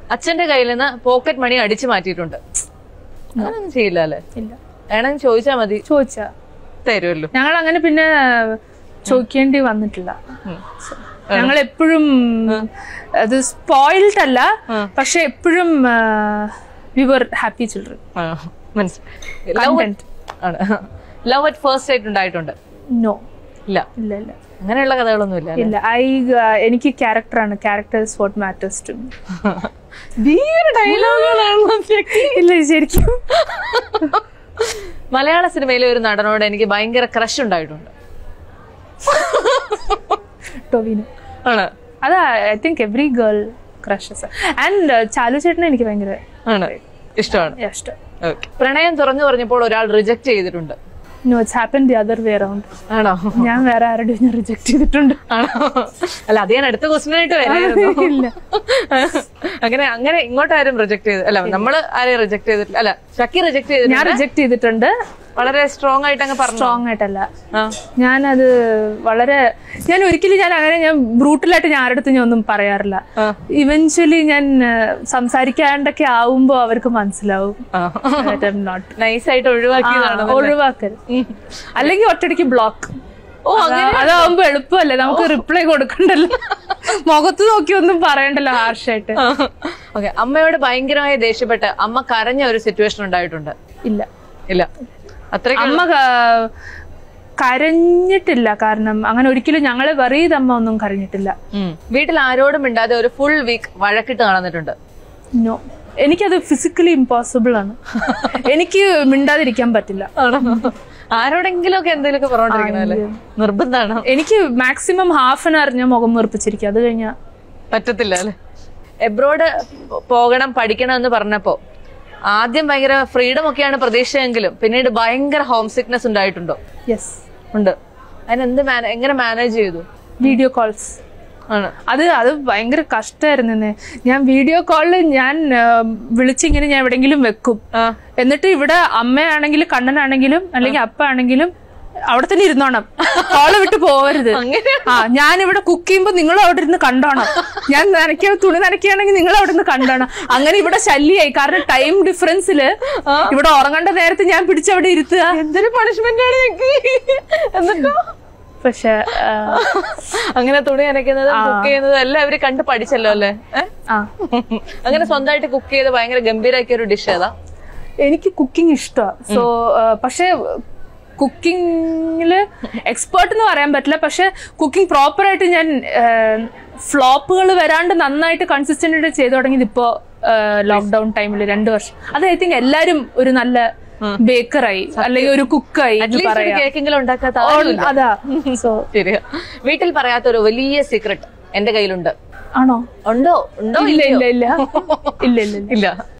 അച്ഛന്റെ കയ്യിൽ നിന്ന് പോക്കറ്റ് മണി അടിച്ചു മാറ്റിയിട്ടുണ്ട് അങ്ങനൊന്നും ചെയ്യില്ല അല്ലേ ഇല്ല വേണമെങ്കിൽ ചോദിച്ചാൽ മതി ചോദിച്ചാ തരുമല്ലോ ഞങ്ങൾ അങ്ങനെ പിന്നെ ചോദിക്കേണ്ടി വന്നിട്ടില്ല ഞങ്ങൾ എപ്പോഴും അത് സ്പോയിൽഡ് അല്ല പക്ഷെ എപ്പോഴും വി വർ ഹാപ്പി ചിൽഡ്രൻ ആ, മനസ്സിലായി ലവ് Content. ആണ് ലവ് അറ്റ് ഫസ്റ്റ് ആയിട്ട് ഉണ്ടായിട്ടുണ്ട് നോ ഇല്ല ഇല്ല ഇല്ല അങ്ങനെയുള്ള കഥകളൊന്നും ഇല്ല ഇല്ല ഐ എനിക്ക് ക്യാരക്ടറാണ് ക്യാരക്ടേഴ്സ് വാട്ട് മാറ്റേഴ്സ് ടു ഡയലോഗുകളാണല്ലോ ഇല്ല ശരിക്കും മലയാള സിനിമയിലെ ഒരു നടനോട് എനിക്ക് ഭയങ്കര ക്രഷ് ഉണ്ടായിട്ടുണ്ട് ടൊവിനോ ആണ് അതാ I think every girl crushes and Chalu ചേട്ടനെ എനിക്ക് ഭയങ്കര ആണ് ഇഷ്ടമാണ് ഇഷ്ടം Okay. പ്രണയം തുറന്നു പറഞ്ഞപ്പോൾ ഒരാൾ റിജക്ട് ചെയ്തിട്ടുണ്ട് no it's happen the other way around ആണോ ഞാൻ വേറെ ആരുടെയും ഞാൻ റിജക്ട് ചെയ്തിട്ടുണ്ട് ആണോ അല്ല അത് ഞാൻ അടുത്ത ക്വസ്റ്റ്യൻ ആയിട്ട് വരായിരുന്നു ഇല്ല. അങ്ങനെ അങ്ങനെ ഇങ്ങോട്ട് ആരും റിജക്ട് ചെയ്ത് അല്ല നമ്മള് ആരെയും റിജക്ട് ചെയ്തിട്ടില്ല അല്ല ഷക്കി റിജക്ട് ഞാൻ ചെയ്തിട്ടില്ല റിജക്ട് ചെയ്തിട്ടുണ്ട് വളരെ സ്ട്രോങ് ആയിട്ട് അങ്ങ് പറഞ്ഞു സ്ട്രോങ് ആയിട്ടല്ല ആ. ഞാനത് വളരെ ഞാൻ ഒരിക്കലും ഞാൻ അങ്ങനെ ഞാൻ ബ്രൂട്ടലായിട്ട് ഞാൻ ആരുടെ അടുത്ത് ഞാൻ ഒന്നും പറയാറില്ല ആ. ഇവൻച്വലി ഞാൻ ആ, സംസാരിക്കാണ്ടൊക്കെ ആവുമ്പോ അവർക്ക് മനസ്സിലാവും നോട്ട് നൈസായിട്ട് ഒഴിവാക്കിയതാണ് ഒഴിവാക്കരുത് അല്ലെങ്കിൽ ഒറ്റയടിക്ക് ബ്ലോക്ക് ഓ അതാവുമ്പോ എളുപ്പമല്ലേ നമുക്ക് റിപ്ലൈ കൊടുക്കണ്ടല്ലോ മുഖത്ത് നോക്കി ഒന്നും പറയണ്ടല്ലോ ഹാർഷായിട്ട് ഓക്കെ അമ്മയോട് ഭയങ്കരമായി ദേഷ്യപ്പെട്ട് അമ്മ കരഞ്ഞ ഒരു സിറ്റുവേഷൻ ഉണ്ടായിട്ടുണ്ട് ഇല്ല ഇല്ല അത്രയ്ക്ക് അമ്മ ക- കരഞ്ഞിട്ടില്ല കാരണം അങ്ങനെ ഒരിക്കലും ഞങ്ങളെ വെറിയത് അമ്മ ഒന്നും കരഞ്ഞിട്ടില്ല ഉം. വീട്ടിൽ ആരോടും മിണ്ടാതെ ഒരു ഫുൾ വീക്ക് വഴക്കിട്ട് നടന്നിട്ടുണ്ട് നോ എനിക്കത് ഫിസിക്കലി ഇമ്പോസിബിൾ ആണ് എനിക്ക് മിണ്ടാതിരിക്കാൻ പറ്റില്ല ആരോടെങ്കിലും ഒക്കെ എന്തെങ്കിലുമൊക്കെ പറഞ്ഞോണ്ടിരിക്കണല്ലേ നിർബന്ധമാണ് എനിക്ക് മാക്സിമം ഹാഫ് ആൻ അവർ ഞാൻ മുഖം വീർപ്പിച്ചിരിക്കും അത് കഴിഞ്ഞാൽ പറ്റത്തില്ല അല്ലെ എബ്രോഡ് പോകണം പഠിക്കണം എന്ന് പറഞ്ഞപ്പോ ആദ്യം ഭയങ്കര ഫ്രീഡം ഒക്കെയാണ് പ്രതീക്ഷയെങ്കിലും പിന്നീട് ഭയങ്കര ഹോം സിക്നെസ് ഉണ്ടായിട്ടുണ്ടോ യെസ് ഉണ്ട് അതിനെന്ത് മാന- എങ്ങനെ മാനേജ് ചെയ്തു വീഡിയോ കോൾസ് ആണ് അത് അത് ഭയങ്കര കഷ്ടമായിരുന്നു ഞാൻ വീഡിയോ കോളിൽ ഞാൻ ആ, വിളിച്ചിങ്ങനെ ഞാൻ എവിടെങ്കിലും വെക്കും ആ. എന്നിട്ട് ഇവിടെ അമ്മയാണെങ്കിലും കണ്ണനാണെങ്കിലും അല്ലെങ്കിൽ അപ്പ ആണെങ്കിലും അവിടെ തന്നെ ഇരുന്നോണം കോള് വിട്ട് പോവരുത് ആ ഞാൻ ഇവിടെ കുക്ക് ചെയ്യുമ്പോ നിങ്ങൾ അവിടെ ഇരുന്ന് കണ്ടോണം ഞാൻ നനയ്ക്ക തുണി നനയ്ക്കുകയാണെങ്കിൽ നിങ്ങൾ അവിടെ നിന്ന് കണ്ടോണം അങ്ങനെ ഇവിടെ ശല്യായി കാരണം ടൈം ഡിഫറൻസില് ഇവിടെ ഉറങ്ങേണ്ട നേരത്തെ ഞാൻ പിടിച്ചവിടെ ഇരുത്തുക എന്തൊരു പണിഷ്മെന്റ് ആണ് ഞങ്ങൾക്ക് എന്നിട്ടോ പക്ഷെ ആ, അങ്ങനെ തുണി നനയ്ക്കുന്നതും കുക്ക് ചെയ്യുന്നതും എല്ലാം അവര് കണ്ട് പഠിച്ചല്ലോ അല്ലേ ഏ? ആ അങ്ങനെ സ്വന്തമായിട്ട് കുക്ക് ചെയ്ത് ഭയങ്കര ഗംഭീരാക്കിയ ഒരു ഡിഷ് ഏതാ എനിക്ക് കുക്കിംഗ് ഇഷ്ടമാണ് സോ പക്ഷേ കുക്കിങ്ങില് എക്സ്പേർട്ട് എന്ന് പറയാൻ പറ്റില്ല പക്ഷെ കുക്കിംഗ് പ്രോപ്പർ ആയിട്ട് ഞാൻ ഫ്ലോപ്പുകൾ വരാണ്ട് നന്നായിട്ട് കൺസിസ്റ്റന്റ് ആയിട്ട് ചെയ്തു തുടങ്ങിയത് ഇപ്പോ ലോക്ക്ഡൌൺ ടൈമിൽ രണ്ടു വർഷം അത് ഐ തിങ്ക് എല്ലാരും ഒരു നല്ല ബേക്കറായി അല്ലെങ്കിൽ ഒരു കുക്കായി എന്ന് അറ്റ്ലീസ്റ്റ് ഒരു പറയാം കേക്കെങ്കിലും ഉണ്ടാക്കാത്ത ഓ, ആരുമില്ല. അതാ സോ ശരിയാ വീട്ടിൽ പറയാത്ത ഒരു വലിയ സീക്രട്ട് എന്റെ കയ്യിലുണ്ട് ആണോ ഉണ്ടോ ഉണ്ടോ ഇല്ല ഇല്ലയോ ഇല്ല ഇല്ല ഇല്ല ഇല്ല ഇല്ല ഇല്ല